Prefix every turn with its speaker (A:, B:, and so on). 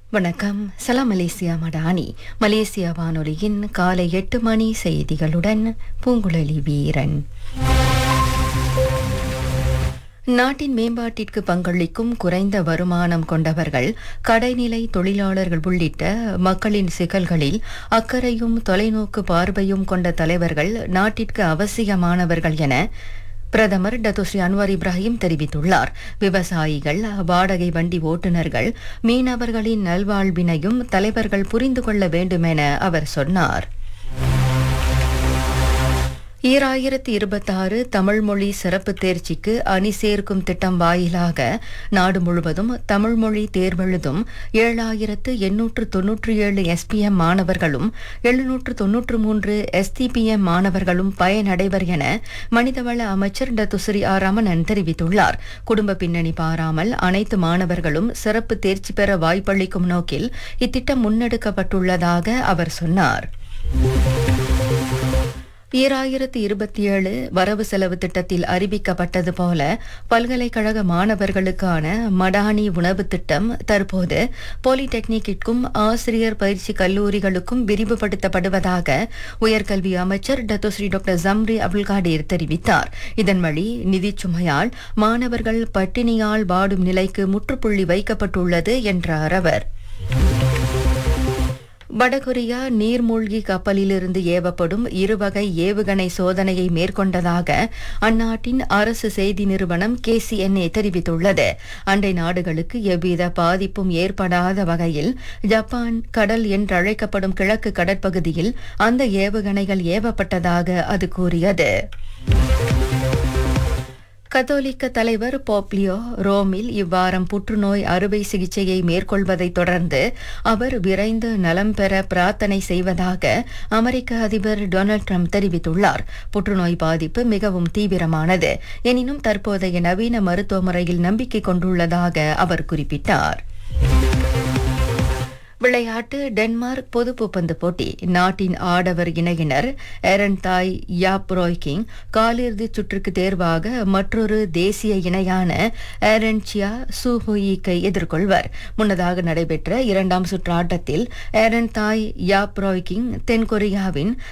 A: வணக்கம் சலாம் Malaysia Madani Malaysia வானொலியின் காலை எட்டு மணி செய்திகளுடன் பூங்குழலி வீரன் நாட்டின் மேம்பாட்டிற்கு பங்களிக்கும் குறைந்த வருமானம் கொண்டவர்கள் கடைநிலை தொழிலாளர்கள் உள்ளிட்ட மக்களின் சிக்கல்களில் அக்கறையும் தொலைநோக்கு பார்வையும் கொண்ட தலைவர்கள் நாட்டிற்கு அவசியமானவர்கள் என பிரதமர் டத்துஸ்ரீ அன்வார் இப்ராஹிம் தெரிவித்துள்ளார் விவசாயிகள் வாடகை வண்டி ஓட்டுநர்கள் மீனவர்களின் நல்வாழ்வினையும் தலைவர்கள் புரிந்து கொள்ள வேண்டுமென அவர் சொன்னார் ஈராயிரத்தி இருபத்தாறு தமிழ் மொழி சிறப்பு தேர்ச்சிக்கு அணி சேர்க்கும் திட்டம் வாயிலாக நாடு முழுவதும் தமிழ் மொழி தேர்வெழுதும் ஏழாயிரத்து எண்ணூற்று தொன்னூற்றி ஏழு எஸ்பிஎம் மாணவர்களும் எழுநூற்று தொன்னூற்று மூன்று எஸ்டிபிஎம் மாணவர்களும் பயனடைவர் என மனிதவள அமைச்சர் டத்துஸ்ரீ ஆர் ரமணன் தெரிவித்துள்ளார் குடும்ப பின்னணி பாராமல் அனைத்து மாணவர்களும் சிறப்பு தேர்ச்சி பெற வாய்ப்பளிக்கும் நோக்கில் இத்திட்டம் முன்னெடுக்கப்பட்டுள்ளதாக அவர் சொன்னார் ஈராயிரத்தி இருபத்தி ஏழு வரவு செலவு திட்டத்தில் அறிவிக்கப்பட்டது போல பல்கலைக்கழக மாணவர்களுக்கான மடானி உணவு திட்டம் தற்போது பாலிடெக்னிக்கிற்கும் ஆசிரியர் பயிற்சி கல்லூரிகளுக்கும் விரிவுபடுத்தப்படுவதாக உயர்கல்வி அமைச்சர் டத்தோஸ்ரீ டாக்டர் ஜம்ரி அப்துல்காடீர் தெரிவித்தார் இதன் வழி நிதிச் சுமையால் மாணவர்கள் பட்டினியால் வாடும் நிலைக்கு முற்றுப்புள்ளி வைக்கப்பட்டுள்ளது என்றார் அவர் வடகொரியா நீர்மூழ்கி கப்பலிலிருந்து ஏவப்படும் இருவகை ஏவுகணை சோதனையை மேற்கொண்டதாக அந்நாட்டின் அரசு செய்தி நிறுவனம் கேசிஎன்ஏ தெரிவித்துள்ளது அண்டை நாடுகளுக்கு எவ்வித பாதிப்பும் ஏற்படாத வகையில் ஜப்பான் கடல் என்றழைக்கப்படும் கிழக்கு கடற்பகுதியில் அந்த ஏவுகணைகள் ஏவப்பட்டதாக அது கூறியது கத்தோலிக்க தலைவர் போப்லியோ ரோமில் இவ்வாரம் புற்றுநோய் அறுவை சிகிச்சையை மேற்கொள்வதைத் தொடர்ந்து அவர் விரைந்து நலம் பெற பிரார்த்தனை செய்வதாக அமெரிக்க அதிபர் டொனால்ட் ட்ரம்ப் தெரிவித்துள்ளார் புற்றுநோய் பாதிப்பு மிகவும் தீவிரமானது எனினும் தற்போதைய நவீன மருத்துவ முறையில் நம்பிக்கை கொண்டுள்ளதாக அவர் குறிப்பிட்டார் விளையாட்டு டென்மார்க் பொது பூப்பந்து போட்டி நாட்டின் ஆடவர் இணையினர் எரன் தாய் யாப் ரோய்கிங் காலிறுதிச் சுற்றுக்கு தேர்வாக மற்றொரு தேசிய இணையான ஏரன் சியா சூஹுயிக்கை எதிர்கொள்வர் முன்னதாக நடைபெற்ற இரண்டாம் சுற்று ஆட்டத்தில் ஏரன் தாய் யாப் ரோய்கிங் தென்கொரியாவின்